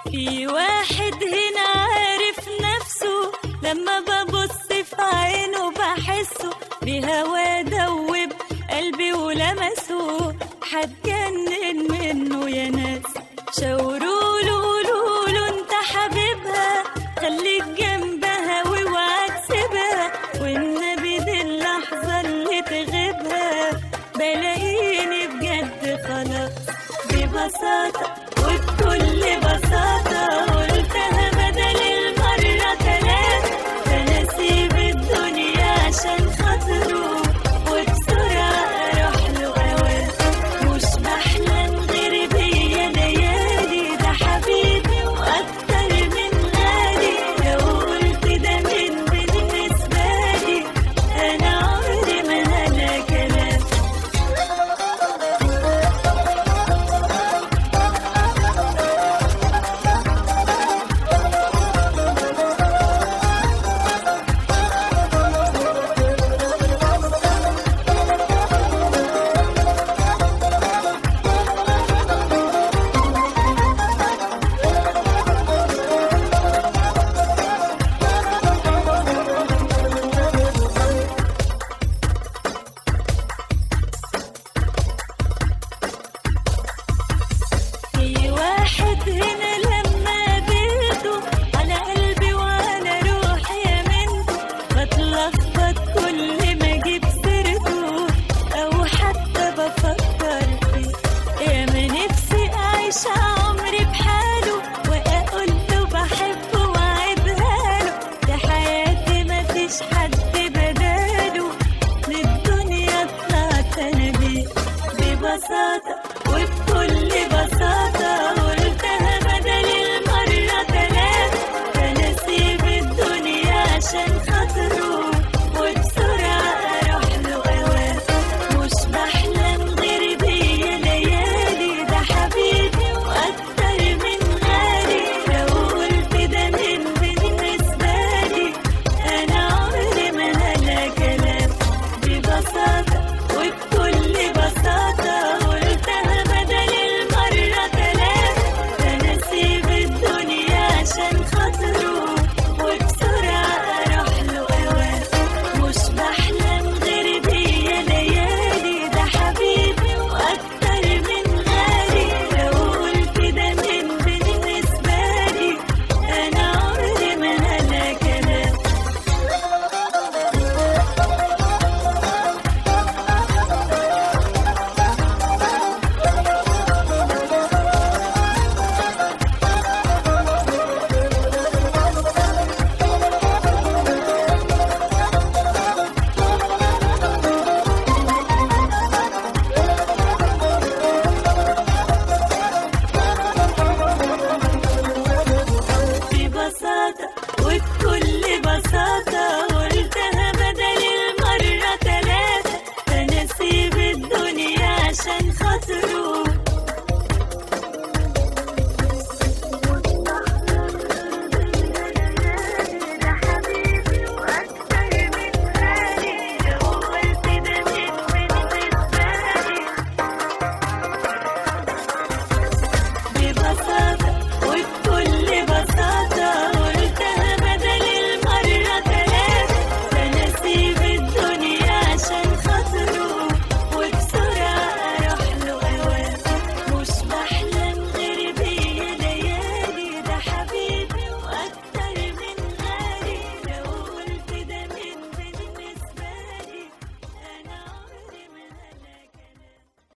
في واحد هنا عارف نفسه لما ببص في عينه بحسه بهوا دوب قلبي ولمسه هتجنن منه يا ناس شاوروا له قولوا له انت حبيبها خليك جنبها واوعى تسيبها والنبي دي اللحظة اللي تغيبها بلاقيني بجد خلاص ببساطة وبكل بساطة قلتها بدل المرة تلاتة أنا أسيب الدنيا عشان خاطره وبسرعة أروح له أوان مش بحلم غير بيا ليالي ده حبيبي وأكتر من غالي لو قلت ده من بالنسبة لي أنا عمري ما هلا كلام في واحد هنا لما قابلته على قلبي وعلى روحي يا منته بتلخبط كل ما اجيب سيرته او حتى بفكر فيه يا ما نفسي اعيش عمري بحاله واقول له بحبه واعدها له ده حياتي مفيش حد بداله للدنيا طلعت انا بيه ببساطة